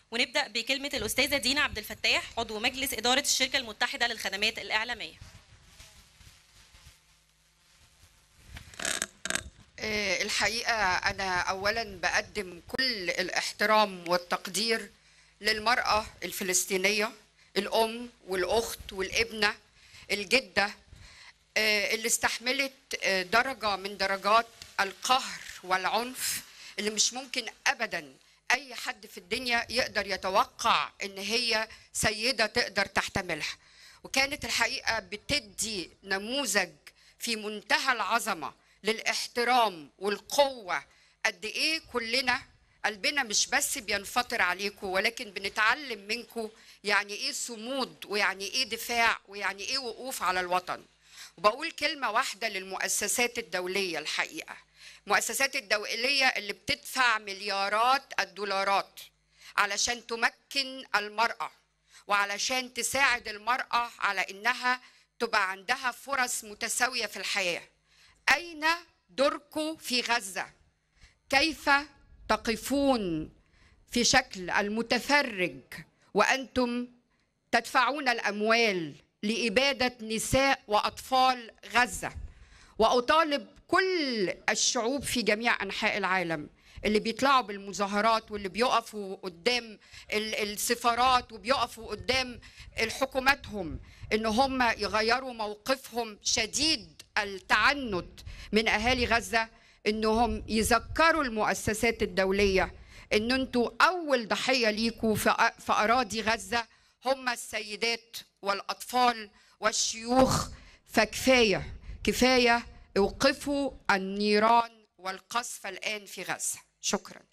ونبدا بكلمه الاستاذه دينا عبد الفتاح عضو مجلس اداره الشركه المتحده للخدمات الاعلاميه آه، الحقيقة أنا أولا بقدم كل الاحترام والتقدير للمرأة الفلسطينية الأم والأخت والابنة الجدة آه، اللي استحملت آه، درجة من درجات القهر والعنف اللي مش ممكن أبدا أي حد في الدنيا يقدر يتوقع إن هي سيدة تقدر تحتملها وكانت الحقيقة بتدي نموذج في منتهى العظمة للاحترام والقوة قد إيه كلنا قلبنا مش بس بينفطر عليكم ولكن بنتعلم منكم يعني إيه صمود ويعني إيه دفاع ويعني إيه وقوف على الوطن وبقول كلمة واحدة للمؤسسات الدولية الحقيقة المؤسسات الدولية اللي بتدفع مليارات الدولارات علشان تمكن المرأة وعلشان تساعد المرأة على إنها تبقى عندها فرص متساوية في الحياة أين دوركم في غزة؟ كيف تقفون في شكل المتفرج وأنتم تدفعون الأموال لإبادة نساء وأطفال غزة وأطالب كل الشعوب في جميع أنحاء العالم اللي بيطلعوا بالمظاهرات واللي بيقفوا قدام ال- السفارات وبيقفوا قدام حكوماتهم ان هم يغيروا موقفهم شديد التعنت من اهالي غزه انهم يذكروا المؤسسات الدوليه ان انتوا اول ضحيه ليكوا في أ- في اراضي غزه هم السيدات والاطفال والشيوخ فكفايه كفايه اوقفوا النيران والقصف الان في غزه شكرا